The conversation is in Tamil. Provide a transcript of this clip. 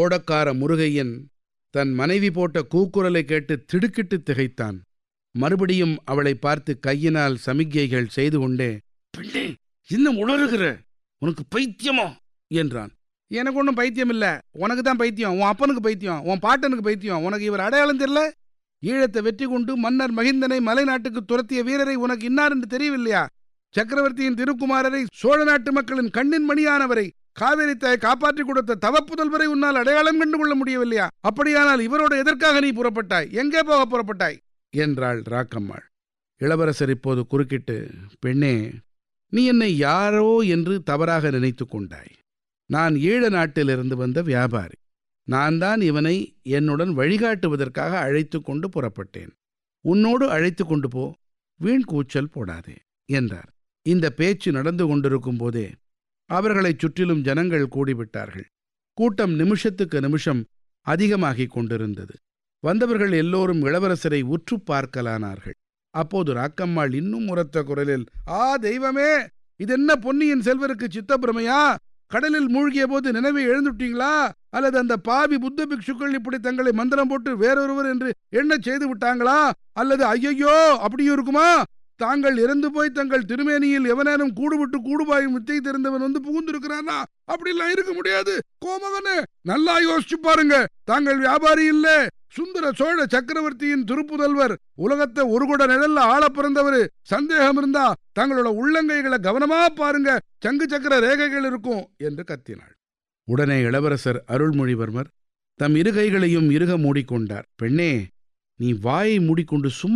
ஓடக்கார முருகையன் தன் மனைவி போட்ட கூக்குரலை கேட்டு திடுக்கிட்டு திகைத்தான் மறுபடியும் அவளை பார்த்து கையினால் சமிக்ஞைகள் செய்து கொண்டே பெண்ணே இன்னும் உணர்கிற உனக்கு பைத்தியமா என்றான் எனக்கு ஒன்றும் பைத்தியம் இல்ல உனக்கு தான் பைத்தியம் உன் அப்பனுக்கு பைத்தியம் உன் பாட்டனுக்கு பைத்தியம் உனக்கு இவர் அடையாளம் தெரியல ஈழத்தை வெற்றி கொண்டு மன்னர் மகிந்தனை மலைநாட்டுக்கு துரத்திய வீரரை உனக்கு இன்னார் என்று தெரியவில்லையா சக்கரவர்த்தியின் திருக்குமாரரை சோழ நாட்டு மக்களின் கண்ணின் மணியானவரை காவேரி தாய் காப்பாற்றிக் கொடுத்த தவப்புதல்வரை உன்னால் அடையாளம் கண்டு கொள்ள முடியவில்லையா அப்படியானால் இவரோடு எதற்காக நீ புறப்பட்டாய் எங்கே போக புறப்பட்டாய் என்றாள் ராக்கம்மாள் இளவரசர் இப்போது குறுக்கிட்டு பெண்ணே நீ என்னை யாரோ என்று தவறாக நினைத்து கொண்டாய் நான் ஈழ நாட்டிலிருந்து வந்த வியாபாரி நான் தான் இவனை என்னுடன் வழிகாட்டுவதற்காக அழைத்து கொண்டு புறப்பட்டேன் உன்னோடு அழைத்து கொண்டு போ வீண் கூச்சல் போடாதே என்றார் இந்த பேச்சு நடந்து கொண்டிருக்கும் போதே அவர்களைச் சுற்றிலும் ஜனங்கள் கூடிவிட்டார்கள் கூட்டம் நிமிஷத்துக்கு நிமிஷம் அதிகமாகிக் கொண்டிருந்தது வந்தவர்கள் எல்லோரும் இளவரசரை உற்று பார்க்கலானார்கள் அப்போது ராக்கம்மாள் இன்னும் உரத்த குரலில் ஆ தெய்வமே இதென்ன பொன்னியின் செல்வருக்கு சித்தப்பிரமையா கடலில் மூழ்கிய போது நினைவை எழுந்துட்டீங்களா அல்லது அந்த பாவி புத்த பிக்ஷுக்கள் இப்படி தங்களை மந்திரம் போட்டு வேறொருவர் என்று எண்ணச் செய்து விட்டாங்களா அல்லது ஐயையோ அப்படியும் இருக்குமா தாங்கள் இறந்து போய் தங்கள் திருமேனியில் எவனேனும் கூடுவிட்டு கூடுபாயும் வித்தை தெரிந்தவன் வந்து புகுந்திருக்கிறானா அப்படிலாம் இருக்க முடியாது கோமகனே நல்லா யோசிச்சு பாருங்க தாங்கள் வியாபாரி இல்ல சுந்தர சோழ சக்கரவர்த்தியின் திருப்புதல்வர் உலகத்தை ஒரு குட நிழல்ல ஆள பிறந்தவரு சந்தேகம் இருந்தா தங்களோட உள்ளங்கைகளை கவனமா பாருங்க சங்கு சக்கர ரேகைகள் இருக்கும் என்று கத்தினாள் உடனே இளவரசர் அருள்மொழிவர்மர் தம் இரு கைகளையும் இறுக மூடிக்கொண்டார் பெண்ணே நீ வாயை மூடிக்கொண்டு சும்மா